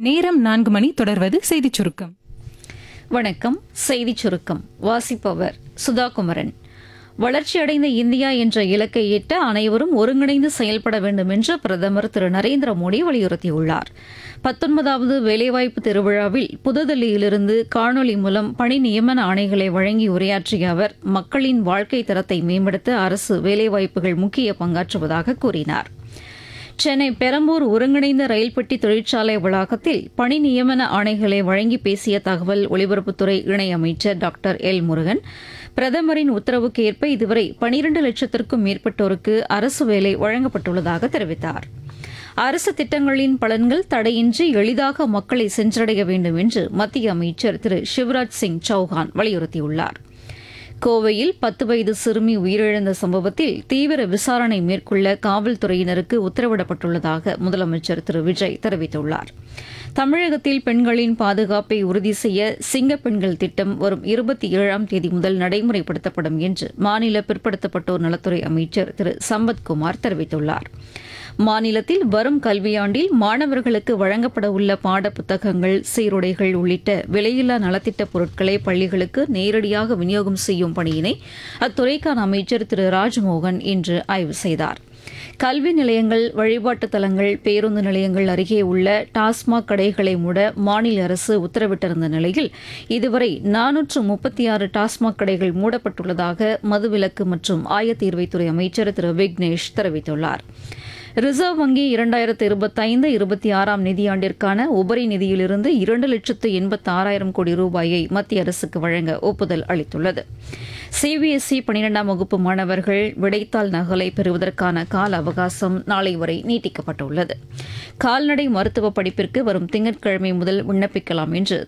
நேரம் நான்கு மணி தொடர்வது செய்திச் சுருக்கம் வணக்கம் செய்திச் சுருக்கம் வாசிப்பவர் சுதா குமரன் வளர்ச்சியடைந்த இந்தியா என்ற இலக்கை எட்ட அனைவரும் ஒருங்கிணைந்து செயல்பட வேண்டும் என்று பிரதமர் திரு நரேந்திர மோடி வலியுறுத்தியுள்ளார் பத்தொன்பதாவது வேலைவாய்ப்பு திருவிழாவில் புதுதில்லியிலிருந்து காணொலி மூலம் பணி நியமன ஆணைகளை வழங்கி உரையாற்றிய அவர் மக்களின் வாழ்க்கை தரத்தை மேம்படுத்த அரசு வேலைவாய்ப்புகள் முக்கிய பங்காற்றுவதாக கூறினார் சென்னை பெரம்பூர் ஒருங்கிணைந்த ரயில் பெட்டி தொழிற்சாலை வளாகத்தில் பணி நியமன ஆணைகளை வழங்கி பேசிய தகவல் ஒலிபரப்புத்துறை இணையமைச்சர் டாக்டர் எல் முருகன் பிரதமரின் உத்தரவுக்கு ஏற்ப இதுவரை பனிரண்டு லட்சத்திற்கும் மேற்பட்டோருக்கு அரசு வேலை வழங்கப்பட்டுள்ளதாக தெரிவித்தார் அரசு திட்டங்களின் பலன்கள் தடையின்றி எளிதாக மக்களை சென்றடைய வேண்டும் என்று மத்திய அமைச்சர் திரு சிவராஜ் சிங் சௌஹான் வலியுறுத்தியுள்ளார் கோவையில் பத்து வயது சிறுமி உயிரிழந்த சம்பவத்தில் தீவிர விசாரணை மேற்கொள்ள காவல்துறையினருக்கு உத்தரவிடப்பட்டுள்ளதாக முதலமைச்சர் திரு விஜய் தெரிவித்துள்ளார் தமிழகத்தில் பெண்களின் பாதுகாப்பை உறுதி செய்ய சிங்க பெண்கள் திட்டம் வரும் இருபத்தி ஏழாம் தேதி முதல் நடைமுறைப்படுத்தப்படும் என்று மாநில பிற்படுத்தப்பட்டோர் நலத்துறை அமைச்சர் திரு சம்பத்குமார் தெரிவித்துள்ளார் மாநிலத்தில் வரும் கல்வியாண்டில் மாணவர்களுக்கு வழங்கப்பட உள்ள பாட புத்தகங்கள் சீருடைகள் உள்ளிட்ட விலையில்லா நலத்திட்ட பொருட்களை பள்ளிகளுக்கு நேரடியாக விநியோகம் செய்யும் பணியினை அத்துறைக்கான அமைச்சர் திரு ராஜ்மோகன் இன்று ஆய்வு செய்தார் கல்வி நிலையங்கள் வழிபாட்டுத் தலங்கள் பேருந்து நிலையங்கள் அருகே உள்ள டாஸ்மாக் கடைகளை மூட மாநில அரசு உத்தரவிட்டிருந்த நிலையில் இதுவரை நானூற்று முப்பத்தி ஆறு டாஸ்மாக் கடைகள் மூடப்பட்டுள்ளதாக மதுவிலக்கு மற்றும் ஆயத்தீர்வைத்துறை அமைச்சர் திரு விக்னேஷ் தெரிவித்துள்ளார் ரிசர்வ் வங்கி இரண்டாயிரத்து இருபத்தைந்து இருபத்தி ஆறாம் நிதியாண்டிற்கான உபரி நிதியிலிருந்து இரண்டு லட்சத்து எண்பத்தி ஆறாயிரம் கோடி ரூபாயை மத்திய அரசுக்கு வழங்க ஒப்புதல் அளித்துள்ளது சிபிஎஸ்இ பனிரெண்டாம் வகுப்பு மாணவர்கள் விடைத்தாள் நகலை பெறுவதற்கான கால அவகாசம் நாளை வரை நீட்டிக்கப்பட்டுள்ளது கால்நடை மருத்துவ படிப்பிற்கு வரும் திங்கட்கிழமை முதல் விண்ணப்பிக்கலாம் என்று